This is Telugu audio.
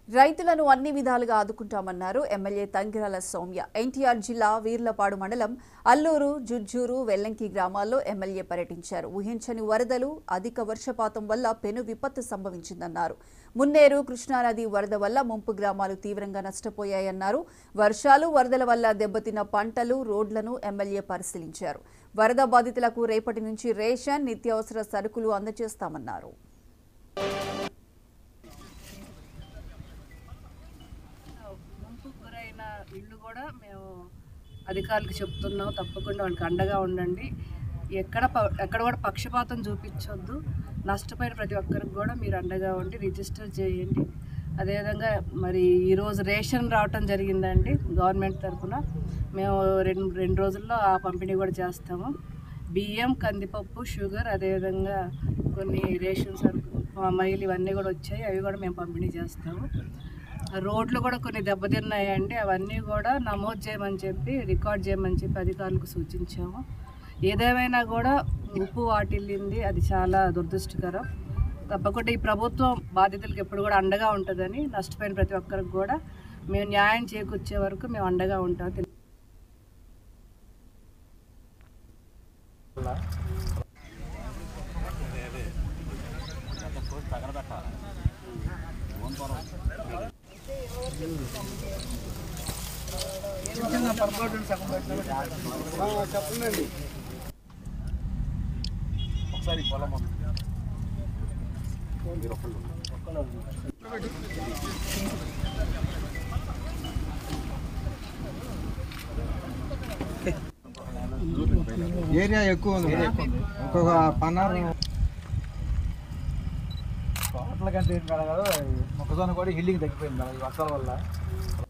రైతులను అన్ని విధాలుగా ఆదుకుంటామన్నారు ఎమ్మెల్యే తంగిరాల సౌమ్య ఎన్టీఆర్ జిల్లా వీర్లపాడు మండలం అల్లూరు జుజ్జూరు వెల్లంకి గ్రామాల్లో ఎమ్మెల్యే పర్యటించారు ఊహించని వరదలు అధిక వర్షపాతం వల్ల పెను విపత్తు సంభవించిందన్నారు మున్నేరు కృష్ణానది వరద వల్ల ముంపు గ్రామాలు తీవ్రంగా నష్టపోయాయన్నారు వర్షాలు వరదల వల్ల దెబ్బతిన్న పంటలు రోడ్లను ఎమ్మెల్యే పరిశీలించారు వరద బాధితులకు రేపటి నుంచి రేషన్ నిత్యావసర సరుకులు అందజేస్తామన్నారు ముంపు గురైన ఇల్లు కూడా మేము అధికారులకు చెప్తున్నాం తప్పకుండా వాళ్ళకి అండగా ఉండండి ఎక్కడ ప- ఎక్కడ కూడా పక్షపాతం చూపించొద్దు నష్టపోయిన ప్రతి ఒక్కరికి కూడా మీరు అండగా ఉండి రిజిస్టర్ చేయండి అదేవిధంగా మరి ఈరోజు రేషన్ రావటం జరిగిందండి గవర్నమెంట్ తరఫున మేము రెండు రెండు రోజుల్లో ఆ పంపిణీ కూడా చేస్తాము బియ్యం కందిపప్పు షుగర్ అదేవిధంగా కొన్ని రేషన్ సరుకు మైలు ఇవన్నీ కూడా వచ్చాయి అవి కూడా మేము పంపిణీ చేస్తాము రోడ్లు కూడా కొన్ని దెబ్బతిన్నాయండి అవన్నీ కూడా నమోదు చేయమని చెప్పి రికార్డ్ చేయమని చెప్పి అధికారులకు సూచించాము ఏదేమైనా కూడా ఉప్పు వాటిల్లింది అది చాలా దురదృష్టకరం తప్పకుండా ఈ ప్రభుత్వం బాధితులకు ఎప్పుడు కూడా అండగా ఉంటుందని నష్టపోయిన ప్రతి ఒక్కరికి కూడా మేము న్యాయం చేకూర్చే వరకు మేము అండగా ఉంటాం ఒకసారి పొలం ఏరియా ఎక్కువ ఉంది ఒక్కొక్క పన్నారు తోటల కంటే ఏం కాదు కదా మొక్కజొన్న కూడా హిల్లింగ్ తగ్గిపోయింది కదా ఈ వర్షాల వల్ల